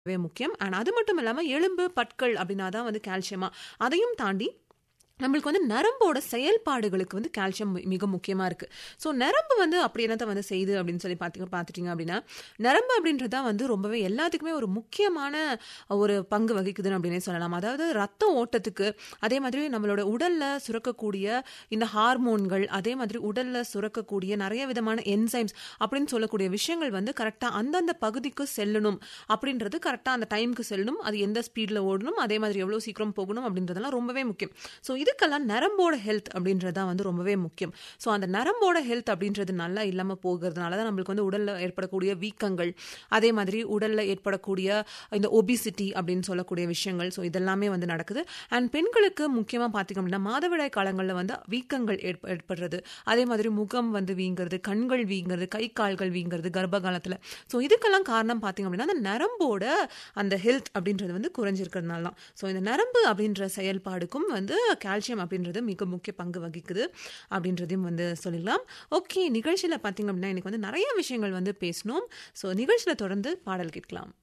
முக்கியம் அண்ட் அது மட்டும் இல்லாமல் எலும்பு பற்கள் அப்படின்னா தான் வந்து கால்சியமா அதையும் தாண்டி நம்மளுக்கு வந்து நரம்போட செயல்பாடுகளுக்கு வந்து கால்சியம் மிக முக்கியமாக இருக்குது ஸோ நரம்பு வந்து அப்படி என்னத்தை வந்து செய்யுது அப்படின்னு சொல்லி பார்த்து பார்த்துட்டிங்க அப்படின்னா நரம்பு அப்படின்றது தான் வந்து ரொம்பவே எல்லாத்துக்குமே ஒரு முக்கியமான ஒரு பங்கு வகிக்குதுன்னு அப்படின்னே சொல்லலாம் அதாவது ரத்த ஓட்டத்துக்கு அதே மாதிரி நம்மளோட உடலில் சுரக்கக்கூடிய இந்த ஹார்மோன்கள் அதே மாதிரி உடலில் சுரக்கக்கூடிய நிறைய விதமான என்சைம்ஸ் அப்படின்னு சொல்லக்கூடிய விஷயங்கள் வந்து கரெக்டாக அந்தந்த பகுதிக்கு செல்லணும் அப்படின்றது கரெக்டாக அந்த டைமுக்கு செல்லணும் அது எந்த ஸ்பீடில் ஓடணும் அதே மாதிரி எவ்வளோ சீக்கிரம் போகணும் அப்படின்றதெல்லாம் ரொம்பவே முக்கியம் ஸோ இதுக்கெல்லாம் நரம்போட ஹெல்த் அப்படின்றது தான் வந்து ரொம்பவே முக்கியம் ஸோ அந்த நரம்போட ஹெல்த் அப்படின்றது நல்லா இல்லாமல் போகிறதுனால தான் நம்மளுக்கு வந்து உடலில் ஏற்படக்கூடிய வீக்கங்கள் அதே மாதிரி உடலில் ஏற்படக்கூடிய இந்த ஒபிசிட்டி அப்படின்னு சொல்லக்கூடிய விஷயங்கள் ஸோ இதெல்லாமே வந்து நடக்குது அண்ட் பெண்களுக்கு முக்கியமாக பார்த்திங்க அப்படின்னா மாதவிடாய் காலங்களில் வந்து வீக்கங்கள் ஏற்ப ஏற்படுறது அதே மாதிரி முகம் வந்து வீங்கிறது கண்கள் வீங்கிறது கை கால்கள் வீங்கிறது கர்ப்ப காலத்தில் ஸோ இதுக்கெல்லாம் காரணம் பார்த்திங்க அப்படின்னா அந்த நரம்போட அந்த ஹெல்த் அப்படின்றது வந்து குறைஞ்சிருக்கிறதுனால தான் ஸோ இந்த நரம்பு அப்படின்ற செயல்பாடுக்கும் வந்து கால்சியம் அப்படின்றது மிக முக்கிய பங்கு வகிக்குது அப்படின்றதையும் வந்து சொல்லிடலாம் ஓகே நிகழ்ச்சியில் பார்த்திங்க அப்படின்னா எனக்கு வந்து நிறைய விஷயங்கள் வந்து பேசணும் ஸோ நிகழ்ச்சியில் தொடர்ந்து பாடல் கேட்கலாம்